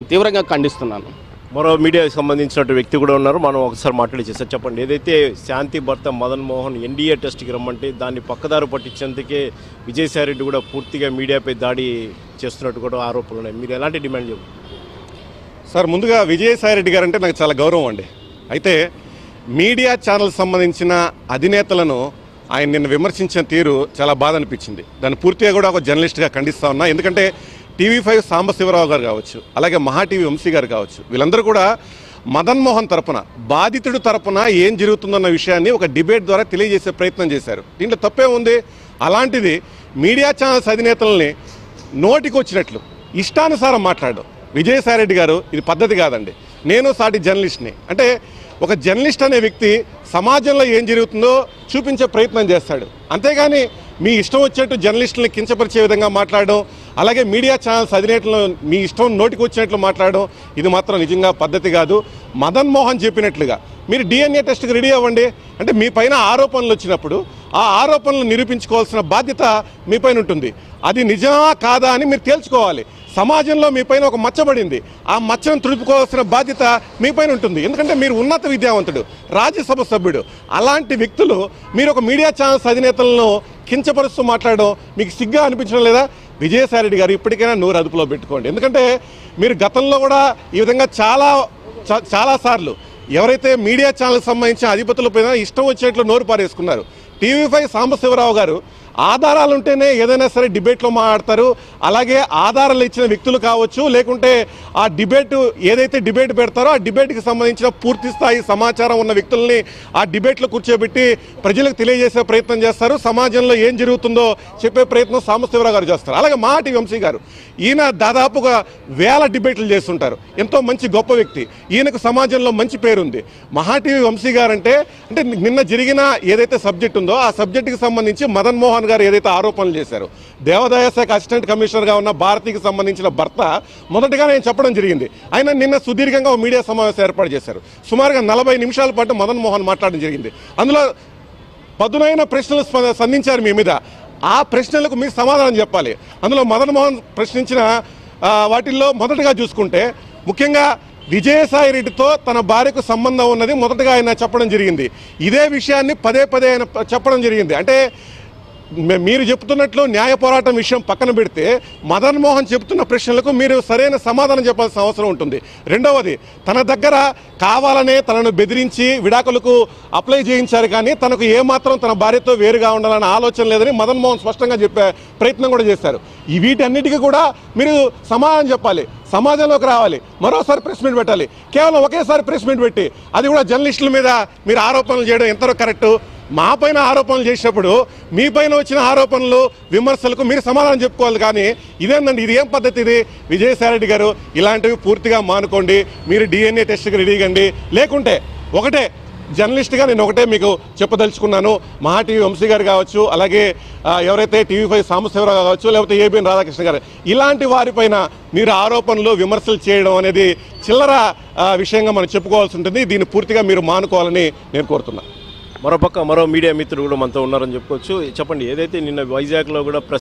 తీవ్రంగా ఖండిస్తున్నాను మరో మీడియాకి సంబంధించిన వ్యక్తి కూడా ఉన్నారు మనం ఒకసారి మాట్లాడి చేస్తారు చెప్పండి ఏదైతే శాంతి భర్త మదన్ మోహన్ ఎన్డీఏ టెస్ట్కి రమ్మంటే దాన్ని పక్కదారు పట్టించేందుకే విజయసాయిరెడ్డి కూడా పూర్తిగా మీడియాపై దాడి చేస్తున్నట్టు కూడా ఆరోపణలు ఉన్నాయి మీరు ఎలాంటి డిమాండ్ చెప్పు సార్ ముందుగా విజయసాయి రెడ్డి గారు అంటే నాకు చాలా గౌరవం అండి అయితే మీడియా ఛానల్ సంబంధించిన అధినేతలను ఆయన నిన్న విమర్శించిన తీరు చాలా బాధ అనిపించింది దాన్ని పూర్తిగా కూడా ఒక జర్నలిస్ట్గా ఖండిస్తా ఉన్నా ఎందుకంటే టీవీ ఫైవ్ సాంబశివరావు గారు కావచ్చు అలాగే మహా టీవీ వంశీ గారు కావచ్చు వీళ్ళందరూ కూడా మదన్ మోహన్ తరపున బాధితుడు తరపున ఏం జరుగుతుందన్న విషయాన్ని ఒక డిబేట్ ద్వారా తెలియజేసే ప్రయత్నం చేశారు దీంట్లో తప్పే ఉంది అలాంటిది మీడియా ఛానల్స్ అధినేతల్ని నోటికి వచ్చినట్లు ఇష్టానుసారం మాట్లాడు విజయసాయిరెడ్డి గారు ఇది పద్ధతి కాదండి నేను సాటి జర్నలిస్ట్ని అంటే ఒక జర్నలిస్ట్ అనే వ్యక్తి సమాజంలో ఏం జరుగుతుందో చూపించే ప్రయత్నం చేస్తాడు అంతేగాని మీ ఇష్టం వచ్చేట్టు జర్నలిస్టులను కించపరిచే విధంగా మాట్లాడడం అలాగే మీడియా ఛానల్స్ అధినేతలను మీ ఇష్టం నోటికి వచ్చినట్లు మాట్లాడడం ఇది మాత్రం నిజంగా పద్ధతి కాదు మదన్ మోహన్ చెప్పినట్లుగా మీరు డిఎన్ఏ టెస్ట్కి రెడీ అవ్వండి అంటే మీ పైన ఆరోపణలు వచ్చినప్పుడు ఆ ఆరోపణలు నిరూపించుకోవాల్సిన బాధ్యత మీ పైన ఉంటుంది అది నిజమా కాదా అని మీరు తేల్చుకోవాలి సమాజంలో మీ పైన ఒక మచ్చబడింది ఆ మచ్చను తుడుపుకోవాల్సిన బాధ్యత మీ పైన ఉంటుంది ఎందుకంటే మీరు ఉన్నత విద్యావంతుడు రాజ్యసభ సభ్యుడు అలాంటి వ్యక్తులు మీరు ఒక మీడియా ఛానల్స్ అధినేతలను కించపరుస్తూ మాట్లాడడం మీకు సిగ్గా అనిపించడం లేదా విజయసాయిరెడ్డి గారు ఇప్పటికైనా నోరు అదుపులో పెట్టుకోండి ఎందుకంటే మీరు గతంలో కూడా ఈ విధంగా చాలా చా- చాలాసార్లు ఎవరైతే మీడియా ఛానల్ సంబంధించిన అధిపతులపైన ఇష్టం వచ్చినట్లు నోరు పారేసుకున్నారు టీవీ ఫైవ్ సాంబశివరావు గారు ఆధారాలు ఉంటేనే ఏదైనా సరే డిబేట్లో మాట్లాడతారు అలాగే ఆధారాలు ఇచ్చిన వ్యక్తులు కావచ్చు లేకుంటే ఆ డిబేట్ ఏదైతే డిబేట్ పెడతారో ఆ డిబేట్కి సంబంధించిన పూర్తి స్థాయి సమాచారం ఉన్న వ్యక్తుల్ని ఆ డిబేట్లో కూర్చోబెట్టి ప్రజలకు తెలియజేసే ప్రయత్నం చేస్తారు సమాజంలో ఏం జరుగుతుందో చెప్పే ప్రయత్నం సాంబశివరావు గారు చేస్తారు అలాగే మాటి వంశీ గారు ఈయన దాదాపుగా వేల డిబేట్లు చేస్తుంటారు ఎంతో మంచి గొప్ప వ్యక్తి ఈయనకు సమాజంలో మంచి పేరుంది మహాటీవీ వంశీ గారు అంటే అంటే నిన్న జరిగిన ఏదైతే సబ్జెక్ట్ ఉందో ఆ సబ్జెక్టుకి సంబంధించి మదన్ మోహన్ గారు ఏదైతే ఆరోపణలు చేశారు దేవాదాయ శాఖ అసిస్టెంట్ కమిషనర్గా ఉన్న భారతికి సంబంధించిన భర్త మొదటగా నేను చెప్పడం జరిగింది ఆయన నిన్న సుదీర్ఘంగా ఒక మీడియా సమావేశం ఏర్పాటు చేశారు సుమారుగా నలభై నిమిషాల పాటు మదన్ మోహన్ మాట్లాడడం జరిగింది అందులో పదునైన ప్రశ్నలు స్ప- సంధించారు మీ మీద ఆ ప్రశ్నలకు మీరు సమాధానం చెప్పాలి అందులో మదన్ మోహన్ ప్రశ్నించిన ఆ, వాటిల్లో మొదటగా చూసుకుంటే ముఖ్యంగా విజయసాయి రెడ్డితో తన భార్యకు సంబంధం ఉన్నది మొదటగా ఆయన చెప్పడం జరిగింది ఇదే విషయాన్ని పదే పదే ఆయన ప- చెప్పడం జరిగింది అంటే మే- మీరు చెప్తున్నట్లు న్యాయ పోరాటం విషయం పక్కన పెడితే మదన్ మోహన్ చెప్తున్న ప్రశ్నలకు మీరు సరైన సమాధానం చెప్పాల్సిన అవసరం ఉంటుంది రెండవది తన దగ్గర కావాలనే తనను బెదిరించి విడాకులకు అప్లై చేయించారు కానీ తనకు ఏమాత్రం తన భార్యతో వేరుగా ఉండాలన్న ఆలోచన లేదని మదన్ మోహన్ స్పష్టంగా చెప్పే ప్రయత్నం కూడా చేశారు ఈ వీటన్నిటికీ కూడా మీరు సమాధానం చెప్పాలి సమాజంలోకి రావాలి మరోసారి ప్రెస్ మీట్ పెట్టాలి కేవలం ఒకేసారి ప్రెస్ మీట్ పెట్టి అది కూడా జర్నలిస్టుల మీద మీరు ఆరోపణలు చేయడం ఎంతవరకు కరెక్టు మా పైన ఆరోపణలు చేసినప్పుడు మీ పైన వచ్చిన ఆరోపణలు విమర్శలకు మీరు సమాధానం చెప్పుకోవాలి కానీ ఇదేందండి ఇది ఏం పద్ధతి ఇది విజయసాయిరెడ్డి గారు ఇలాంటివి పూర్తిగా మానుకోండి మీరు డిఎన్ఏ టెస్ట్కి రెడీ కండి లేకుంటే ఒకటే జర్నలిస్ట్గా నేను ఒకటే మీకు చెప్పదలుచుకున్నాను మహా టీవీ వంశీ గారు కావచ్చు అలాగే ఆ, ఎవరైతే టీవీ ఫైవ్ సాంబశివరావు కావచ్చు లేకపోతే ఏబిఎన్ రాధాకృష్ణ గారు ఇలాంటి వారిపైన మీరు ఆరోపణలు విమర్శలు చేయడం అనేది చిల్లర ఆ, విషయంగా మనం చెప్పుకోవాల్సి ఉంటుంది దీన్ని పూర్తిగా మీరు మానుకోవాలని నేను కోరుతున్నాను మరోపక్క మరో మీడియా మిత్రుడు కూడా మనతో ఉన్నారని చెప్పుకోవచ్చు చెప్పండి ఏదైతే నిన్న వైజాగ్లో కూడా ప్రెస్